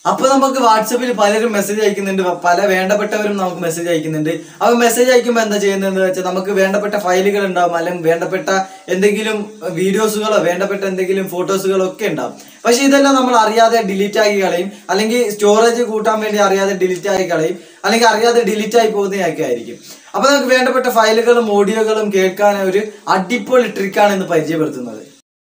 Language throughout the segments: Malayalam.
അപ്പൊ നമുക്ക് വാട്സപ്പിൽ പലരും മെസ്സേജ് അയക്കുന്നുണ്ട് പല വേണ്ടപ്പെട്ടവരും നമുക്ക് മെസ്സേജ് അയക്കുന്നുണ്ട് അപ്പൊ മെസ്സേജ് അയക്കുമ്പോൾ എന്താ ചെയ്യുന്നത് വെച്ചാൽ നമുക്ക് വേണ്ടപ്പെട്ട ഫയലുകൾ ഉണ്ടാവും അല്ലെങ്കിൽ വേണ്ടപ്പെട്ട എന്തെങ്കിലും വീഡിയോസുകളോ വേണ്ടപ്പെട്ട എന്തെങ്കിലും ഫോട്ടോസുകളോ ഒക്കെ ഉണ്ടാവും പക്ഷെ ഇതെല്ലാം നമ്മൾ അറിയാതെ ഡിലീറ്റ് ആക്കി കളയും അല്ലെങ്കിൽ സ്റ്റോറേജ് കൂട്ടാൻ വേണ്ടി അറിയാതെ ഡിലീറ്റ് ആക്കി കളയും അല്ലെങ്കിൽ അറിയാതെ ഡിലീറ്റ് ആയി പോകുന്നതൊക്കെ ആയിരിക്കും അപ്പൊ നമുക്ക് വേണ്ടപ്പെട്ട ഫയലുകളും ഓഡിയോകളും കേൾക്കാൻ ഒരു അടിപൊളി ട്രിക്കാണ് ഇന്ന് പരിചയപ്പെടുത്തുന്നത്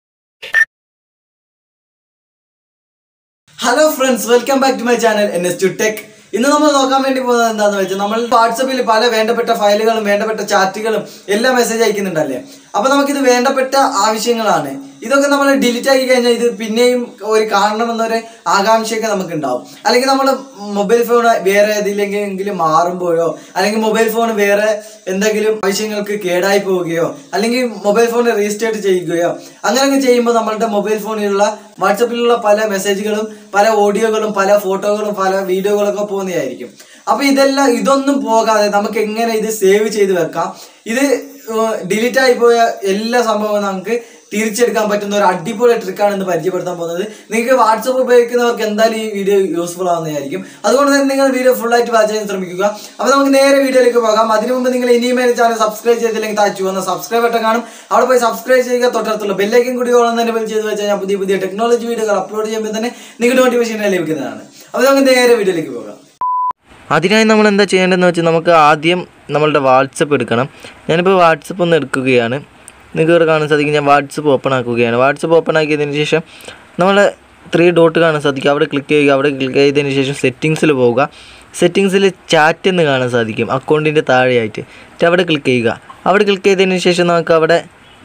hello friends welcome back to my channel N S two tech ഇന്ന് നമ്മൾ നോക്കാൻ വേണ്ടി പോകുന്നത് എന്താണെന്ന് വെച്ചാൽ നമ്മൾ വാട്സപ്പിൽ പല വേണ്ടപ്പെട്ട ഫയലുകളും വേണ്ടപ്പെട്ട ചാറ്റുകളും എല്ലാം മെസ്സേജ് അയക്കുന്നുണ്ടല്ലേ അപ്പൊ നമുക്കിത് വേണ്ടപ്പെട്ട ആവശ്യങ്ങളാണ് ഇതൊക്കെ നമ്മൾ ഡിലീറ്റ് ആക്കി കഴിഞ്ഞാൽ ഇത് പിന്നെയും ഒരു കാണണമെന്നൊരു ആകാംക്ഷയൊക്കെ നമുക്ക് ഉണ്ടാവും അല്ലെങ്കിൽ നമ്മൾ മൊബൈൽ ഫോൺ വേറെ ഏതിലെങ്കിലും മാറുമ്പോഴോ അല്ലെങ്കിൽ മൊബൈൽ ഫോൺ വേറെ എന്തെങ്കിലും ആവശ്യങ്ങൾക്ക് കേടായി പോവുകയോ അല്ലെങ്കിൽ മൊബൈൽ ഫോൺ റീസ്റ്റാർട്ട് ചെയ്യുകയോ അങ്ങനെയൊക്കെ ചെയ്യുമ്പോൾ നമ്മളുടെ മൊബൈൽ ഫോണിലുള്ള വാട്സപ്പിലുള്ള പല മെസ്സേജുകളും പല ഓഡിയോകളും പല ഫോട്ടോകളും പല വീഡിയോകളൊക്കെ പോകുന്നതായിരിക്കും അപ്പൊ ഇതെല്ലാം ഇതൊന്നും പോകാതെ നമുക്ക് എങ്ങനെ ഇത് സേവ് ചെയ്ത് വെക്കാം ഇത് ഡിലീറ്റ് ആയി പോയ എല്ലാ സംഭവവും നമുക്ക് തിരിച്ചെടുക്കാൻ പറ്റുന്ന ഒരു അടിപൊളി ട്രിക്കാണ് ഇന്ന് പരിചയപ്പെടുത്താൻ പോകുന്നത് നിങ്ങൾക്ക് വാട്സപ്പ് ഉപയോഗിക്കുന്നവർക്ക് എന്തായാലും ഈ വീഡിയോ യൂസ്ഫുൾ ആവുന്നതായിരിക്കും അതുകൊണ്ട് തന്നെ നിങ്ങൾ വീഡിയോ ഫുൾ ആയിട്ട് വാച്ച് ചെയ്യാൻ ശ്രമിക്കുക അപ്പോൾ നമുക്ക് നേരെ വീഡിയോയിലേക്ക് പോകാം അതിനു മുമ്പ് നിങ്ങൾ ഇനിയും എൻ്റെ ചാനൽ സബ്സ്ക്രൈബ് ചെയ്തില്ലെങ്കിൽ താഴ്ച വന്ന സബ്സ്ക്രൈബ് ബട്ടൺ കാണും അവിടെ പോയി സബ്സ്ക്രൈബ് ചെയ്യുക തൊട്ടടുത്തുള്ള ബെല്ലേക്കും കൂടി ഓളം തന്നെ ബെൽ ചെയ്ത് വെച്ചാൽ ഞാൻ പുതിയ പുതിയ ടെക്നോളജി വീഡിയോകൾ അപ്ലോഡ് ചെയ്യുമ്പോൾ തന്നെ നിങ്ങൾക്ക് നോട്ടിഫിക്കേഷൻ ലഭിക്കുന്നതാണ് അപ്പോൾ നമുക്ക് നേരെ വീഡിയോയിലേക്ക് പോകാം അതിനായി നമ്മൾ എന്താ ചെയ്യേണ്ടതെന്ന് വെച്ചാൽ നമുക്ക് ആദ്യം നമ്മളുടെ വാട്സപ്പ് എടുക്കണം ഞാനിപ്പോൾ വാട്സപ്പ് ഒന്ന് എടുക്കുകയാണ് നിങ്ങൾക്ക് ഇവിടെ കാണാൻ സാധിക്കും ഞാൻ വാട്സപ്പ് ഓപ്പൺ ആക്കുകയാണ് വാട്സപ്പ് ഓപ്പൺ ആക്കിയതിന് ശേഷം നമ്മൾ ത്രീ ഡോട്ട് കാണാൻ സാധിക്കും അവിടെ ക്ലിക്ക് ചെയ്യുക അവിടെ ക്ലിക്ക് ചെയ്തതിന് ശേഷം സെറ്റിങ്സിൽ പോവുക സെറ്റിങ്സിൽ ചാറ്റ് എന്ന് കാണാൻ സാധിക്കും അക്കൗണ്ടിൻ്റെ താഴെയായിട്ട് എന്നിട്ട് അവിടെ ക്ലിക്ക് ചെയ്യുക അവിടെ ക്ലിക്ക് ചെയ്തതിന് ശേഷം നമുക്ക് അവിടെ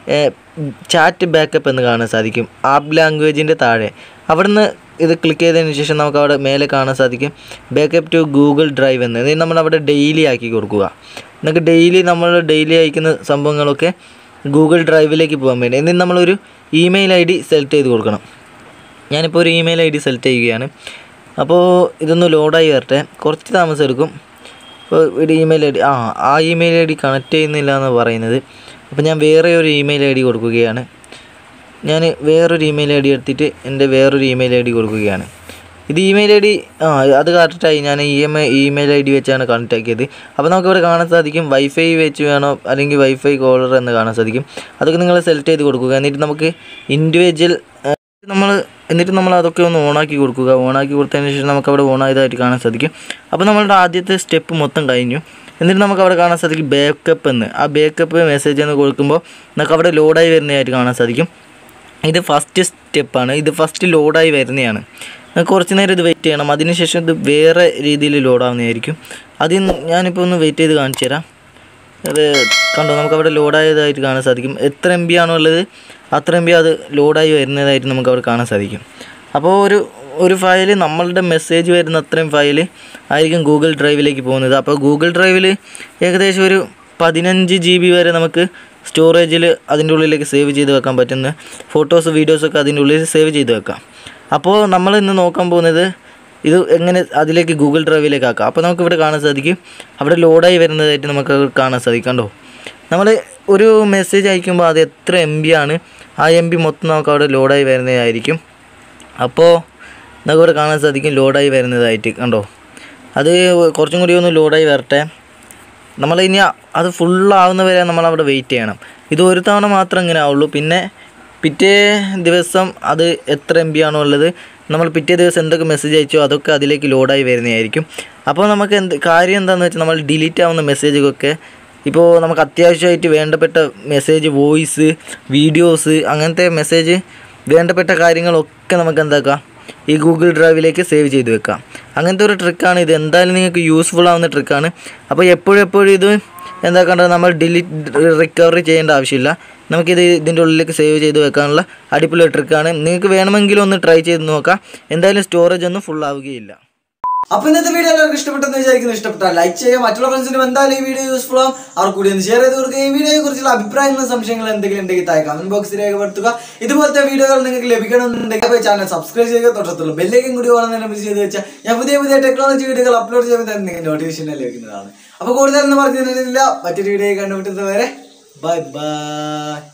ചാറ്റ് ബാക്കപ്പ് എന്ന് കാണാൻ സാധിക്കും ആപ്പ് ലാംഗ്വേജിൻ്റെ താഴെ അവിടുന്ന് ഇത് ക്ലിക്ക് ചെയ്തതിന് ശേഷം നമുക്ക് അവിടെ മേലെ കാണാൻ സാധിക്കും ബാക്കപ്പ് ടു ഗൂഗിൾ ഡ്രൈവ് എന്ന് ഇത് നമ്മൾ അവിടെ ഡെയിലി ആക്കി കൊടുക്കുക നമുക്ക് ഡെയിലി നമ്മൾ ഡെയിലി അയക്കുന്ന സംഭവങ്ങളൊക്കെ ഗൂഗിൾ ഡ്രൈവിലേക്ക് പോകാൻ വേണ്ടി എന്നിട്ട് നമ്മളൊരു ഇമെയിൽ ഐ ഡി സെലക്ട് ചെയ്ത് കൊടുക്കണം ഞാനിപ്പോൾ ഒരു ഇമെയിൽ ഐ ഡി സെലക്ട് ചെയ്യുകയാണ് അപ്പോൾ ഇതൊന്ന് ലോഡായി വരട്ടെ കുറച്ച് താമസം എടുക്കും അപ്പോൾ ഒരു ഇമെയിൽ ഐ ഡി ആ ആ ഇമെയിൽ ഐ ഡി കണക്ട് ചെയ്യുന്നില്ല എന്ന് പറയുന്നത് അപ്പോൾ ഞാൻ വേറെ ഒരു ഇമെയിൽ ഐ ഡി കൊടുക്കുകയാണ് ഞാൻ വേറൊരു ഇമെയിൽ ഐ ഡി എടുത്തിട്ട് എൻ്റെ വേറൊരു ഇമെയിൽ ഐ ഡി കൊടുക്കുകയാണ് ഇത് ഇമെയിൽ ഐ ഡി ആ അത് കറക്റ്റായി ഞാൻ E M I email I D വെച്ചാണ് കണക്ട് ആക്കിയത് അപ്പോൾ നമുക്ക് ഇവിടെ കാണാൻ സാധിക്കും വൈഫൈ വെച്ച് വേണോ അല്ലെങ്കിൽ വൈഫൈ കോളർ എന്ന് കാണാൻ സാധിക്കും അതൊക്കെ നിങ്ങൾ സെലക്ട് ചെയ്ത് കൊടുക്കുക എന്നിട്ട് നമുക്ക് ഇൻഡിവിജ്വൽ നമ്മൾ എന്നിട്ട് നമ്മൾ അതൊക്കെ ഒന്ന് ഓണാക്കി കൊടുക്കുക ഓണാക്കി കൊടുത്തതിന് ശേഷം നമുക്ക് അവിടെ ഓണായതായിട്ട് കാണാൻ സാധിക്കും അപ്പോൾ നമ്മളുടെ ആദ്യത്തെ സ്റ്റെപ്പ് മൊത്തം കഴിഞ്ഞു എന്നിട്ട് നമുക്ക് അവിടെ കാണാൻ സാധിക്കും ബാക്കപ്പ് എന്ന് ആ ബാക്കപ്പ് മെസ്സേജ് എന്ന് കൊടുക്കുമ്പോൾ നമുക്ക് അവിടെ ലോഡായി വരുന്നതായിട്ട് കാണാൻ സാധിക്കും ഇത് ഫസ്റ്റ് സ്റ്റെപ്പാണ് ഇത് ഫസ്റ്റ് ലോഡായി വരുന്നതാണ് നമുക്ക് കുറച്ച് നേരം ഇത് വെയിറ്റ് ചെയ്യണം അതിനുശേഷം ഇത് വേറെ രീതിയിൽ ലോഡാവുന്നതായിരിക്കും അതിൽ ഞാനിപ്പോൾ ഒന്ന് വെയിറ്റ് ചെയ്ത് കാണിച്ചു തരാം അത് കണ്ടോ നമുക്ക് അവിടെ ലോഡായതായിട്ട് കാണാൻ സാധിക്കും എത്ര എം ബി ആണോ ഉള്ളത് അത്ര എം ബി അത് ലോഡായി വരുന്നതായിട്ട് നമുക്ക് അവിടെ കാണാൻ സാധിക്കും അപ്പോൾ ഒരു ഒരു ഫയൽ നമ്മളുടെ മെസ്സേജ് വരുന്ന അത്രയും ഫയൽ ആയിരിക്കും ഗൂഗിൾ ഡ്രൈവിലേക്ക് പോകുന്നത് അപ്പോൾ ഗൂഗിൾ ഡ്രൈവിൽ ഏകദേശം ഒരു പതിനഞ്ച് ജി ബി വരെ നമുക്ക് സ്റ്റോറേജിൽ അതിൻ്റെ ഉള്ളിലേക്ക് സേവ് ചെയ്ത് വെക്കാൻ പറ്റുന്ന ഫോട്ടോസ് വീഡിയോസൊക്കെ അതിൻ്റെ ഉള്ളിൽ സേവ് ചെയ്ത് വെക്കാം അപ്പോൾ നമ്മൾ ഇന്ന് നോക്കാൻ പോകുന്നത് ഇത് എങ്ങനെ അതിലേക്ക് ഗൂഗിൾ ഡ്രൈവിലേക്ക് ആക്കാം അപ്പോൾ നമുക്ക് ഇവിടെ കാണാൻ സാധിക്കും അവിടെ ലോഡായി വരുന്നതായിട്ട് നമുക്ക് കാണാൻ സാധിക്കും കണ്ടോ നമ്മൾ ഒരു മെസ്സേജ് അയക്കുമ്പോൾ അത് എത്ര എം ബി ആണ് ആ എം ബി മൊത്തം നമുക്ക് അവിടെ ലോഡായി വരുന്നതായിരിക്കും അപ്പോൾ നമുക്ക് ഇവിടെ കാണാൻ സാധിക്കും ലോഡായി വരുന്നതായിട്ട് കണ്ടോ അത് കുറച്ചും കൂടി ഒന്ന് ലോഡായി വരട്ടെ നമ്മൾ ഇനി അത് ഫുള്ളാവുന്ന വരെ നമ്മൾ അവിടെ വെയിറ്റ് ചെയ്യണം ഇത് ഒരു തവണ മാത്രം ഇങ്ങനെ ആവുള്ളൂ പിന്നെ പിറ്റേ ദിവസം അത് എത്ര എം ബി ആണോ ഉള്ളത് നമ്മൾ പിറ്റേ ദിവസം എന്തൊക്കെ മെസ്സേജ് അയച്ചോ അതൊക്കെ അതിലേക്ക് ലോഡായി വരുന്നതായിരിക്കും അപ്പോൾ നമുക്ക് എന്ത് കാര്യം എന്താണെന്ന് വെച്ചാൽ നമ്മൾ ഡിലീറ്റ് ആവുന്ന മെസ്സേജുകളൊക്കെ ഇപ്പോൾ നമുക്ക് അത്യാവശ്യമായിട്ട് വേണ്ടപ്പെട്ട മെസ്സേജ് വോയിസ് വീഡിയോസ് അങ്ങനത്തെ മെസ്സേജ് വേണ്ടപ്പെട്ട കാര്യങ്ങളൊക്കെ നമുക്ക് എന്താക്കാം ഈ ഗൂഗിൾ ഡ്രൈവിലേക്ക് സേവ് ചെയ്ത് വെക്കാം അങ്ങനത്തെ ഒരു ട്രിക്കാണ് ഇത് എന്തായാലും നിങ്ങൾക്ക് യൂസ്ഫുൾ ആവുന്ന ട്രിക്കാണ് അപ്പോൾ എപ്പോഴും എപ്പോഴും ഇത് എന്താക്കേണ്ടത് നമ്മൾ ഡിലീറ്റ് റിക്കവറി ചെയ്യേണ്ട ആവശ്യമില്ല നമുക്കിത് ഇതിൻ്റെ ഉള്ളിലേക്ക് സേവ് ചെയ്ത് വെക്കാനുള്ള അടിപൊളി ട്രിക്കാണ് നിങ്ങൾക്ക് വേണമെങ്കിൽ ഒന്ന് ട്രൈ ചെയ്ത് നോക്കാം എന്തായാലും സ്റ്റോറേജ് ഒന്നും ഫുൾ ആവുകയില്ല അപ്പൊ ഇന്നത്തെ വീഡിയോ എല്ലാവർക്കും ഇഷ്ടപ്പെട്ടെന്ന് വിചാരിക്കുന്നു ഇഷ്ടപ്പെട്ടാൽ ലൈക്ക് ചെയ്യുക മറ്റുള്ള ഫ്രണ്ട്സിനും എന്തായാലും ഈ വീഡിയോ യൂസ്ഫുൾ ആവും അവർക്ക് കൂടി ഒന്ന് ഷെയർ ചെയ്ത് കൊടുക്കുക ഈ വീഡിയോയെ കുറിച്ചുള്ള അഭിപ്രായങ്ങളും സംശയങ്ങളും എന്തെങ്കിലും ഉണ്ടെങ്കിൽ താഴെ കമന്റ് ബോക്സിൽ രേഖപ്പെടുത്തുക ഇതുപോലത്തെ വീഡിയോകൾ നിങ്ങൾക്ക് ലഭിക്കണമെന്നുണ്ടെങ്കിൽ പോയി ചാനൽ സബ്സ്ക്രൈബ് ചെയ്യുക തൊട്ടത്തുള്ള ബെല്ലേക്കും കൂടി ഓണം തന്നെ ചെയ്ത് വെച്ചാൽ ഞാൻ പുതിയ പുതിയ ടെക്നോളജി വീഡിയോകൾ അപ്ലോഡ് ചെയ്യുമ്പോൾ തന്നെ നിങ്ങൾക്ക് നോട്ടിഫിക്കേഷൻ ലഭിക്കുന്നതാണ് അപ്പോൾ കൂടുതലൊന്നും പറഞ്ഞിരുന്നില്ല മറ്റൊരു വീഡിയോ കണ്ടുപിട്ടുന്നത് വരെ ബൈ ബൈ